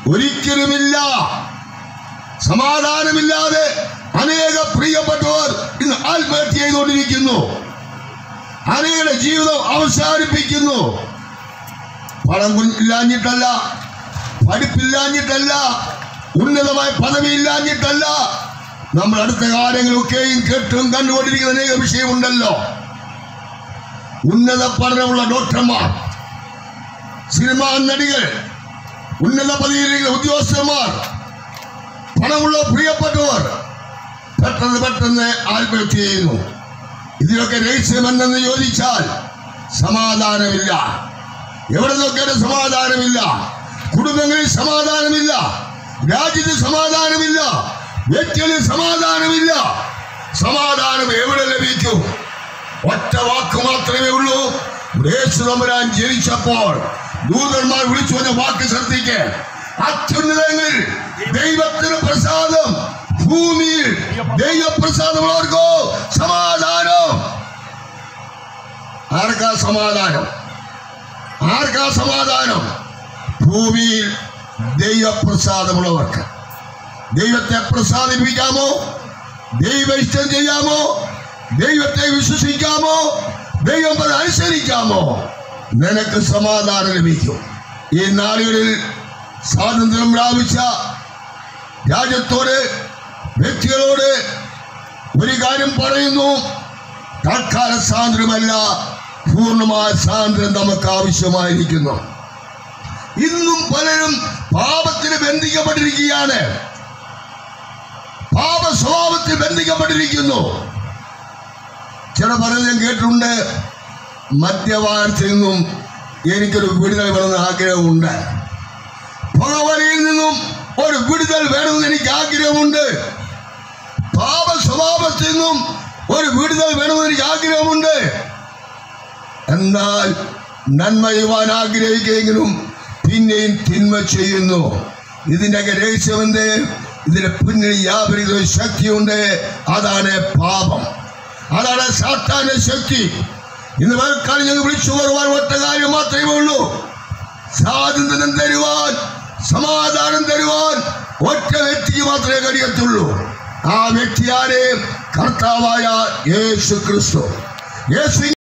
ഒരിക്കലുമില്ല സമാധാനമില്ലാതെ അനേക പ്രിയപ്പെട്ടവർ ഇന്ന് ആത്മഹത്യ ചെയ്തുകൊണ്ടിരിക്കുന്നു അനേകരുടെ ജീവിതം അവസാനിപ്പിക്കുന്നു പണം കൊ- ഇല്ലാഞ്ഞിട്ടല്ല പഠിപ്പില്ലാഞ്ഞിട്ടല്ല ഉന്നതമായ പദവി ഇല്ലാഞ്ഞിട്ടല്ല നമ്മൾ അടുത്ത കാലങ്ങളൊക്കെയും കേട്ടും കണ്ടുകൊണ്ടിരിക്കുന്ന അനേക വിഷയമുണ്ടല്ലോ ഉന്നത പഠനമുള്ള ഡോക്ടർമാർ സിനിമാ നടികൾ ഉന്നത പദവിയിലിരിക്കുന്ന ഉദ്യോഗസ്ഥന്മാർ പണമുള്ള പ്രിയപ്പെട്ടവർ പെട്ടെന്ന് പെട്ടെന്ന് ആത്മഹത്യ ചെയ്യുന്നു ഇതിലൊക്കെ രഹസ്യം എന്തെന്ന് ചോദിച്ചാൽ സമാധാനമില്ല എവിടെ നോക്കിയാലും സമാധാനമില്ല കുടുംബങ്ങളിൽ സമാധാനമില്ല രാജ്യത്ത് സമാധാനമില്ല വ്യക്തികളിൽ സമാധാനമില്ല സമാധാനം എവിടെ ലഭിക്കും ഒറ്റ വാക്ക് മാത്രമേ ഉള്ളൂ യേശു തമ്പുരാൻ ജനിച്ചപ്പോൾ ദൂതന്മാർ വിളിച്ചു വന്ന വാക്ക് ശ്രദ്ധിക്ക് അത്യുന്നതങ്ങളിൽ ദൈവത്തിന് പ്രസാദം ഭൂമിയിൽ ദൈവപ്രസാദമുള്ളവർക്കോ സമാധാനം ആർക്കാ സമാധാനം ആർക്കാ സമാധാനം ഭൂമിയിൽ ദൈവപ്രസാദമുള്ളവർക്ക് ദൈവത്തെ പ്രസാദിപ്പിക്കാമോ ദൈവ ഇഷ്ടം ചെയ്യാമോ ദൈവത്തെ വിശ്വസിക്കാമോ ദൈവം അത് അനുസരിക്കാമോ നിനക്ക് സമാധാനം ലഭിക്കും ഈ നാളുകളിൽ സ്വാതന്ത്ര്യം പ്രാപിച്ച രാജ്യത്തോട് വ്യക്തികളോട് ഒരു കാര്യം പറയുന്നു തൽക്കാല സ്വാതന്ത്ര്യമല്ല പൂർണ്ണമായ സ്വാതന്ത്ര്യം നമുക്ക് ആവശ്യമായിരിക്കുന്നു ഇന്നും പലരും പാപത്തിന് ബന്ധിക്കപ്പെട്ടിരിക്കുകയാണ് പാപ സ്വഭാവത്തിൽ ബന്ധിക്കപ്പെട്ടിരിക്കുന്നു ചില പറഞ്ഞ് ഞാൻ കേട്ടിട്ടുണ്ട് മദ്യപാനത്തിൽ നിന്നും എനിക്കൊരു വിടുതൽ വേണമെന്ന് ആഗ്രഹമുണ്ട് പുകവലിയിൽ നിന്നും ഒരു വിടുതൽ വേണമെന്ന് എനിക്ക് ആഗ്രഹമുണ്ട് പാപ സ്വഭാവത്തിൽ നിന്നും ഒരു വിടുതൽ വേണമെന്ന് എനിക്ക് ആഗ്രഹമുണ്ട് എന്നാൽ നന്മ ചെയ്യുവാൻ ആഗ്രഹിക്കുമെങ്കിലും പിന്നെയും തിന്മ ചെയ്യുന്നു ഇതിൻ്റെയൊക്കെ രഹസ്യമെന്ത് ഇതിന്റെ പിന്നിൽ യാതൊരു ശക്തിയുണ്ട് അതാണ് പാപം അതാണ് സാത്താന്റെ ശക്തി ഇന്ന് വേൽക്കാലം ഞങ്ങൾ വിളിച്ചു വരുവാൻ ഒറ്റ കാര്യം മാത്രമേ ഉള്ളൂ സ്വാതന്ത്ര്യം തരുവാൻ സമാധാനം തരുവാൻ ഒറ്റ വ്യക്തിക്ക് മാത്രമേ കഴിയത്തുള്ളൂ ആ വ്യക്തിയാരെ കർത്താവായ യേശു ക്രിസ്തു യേശു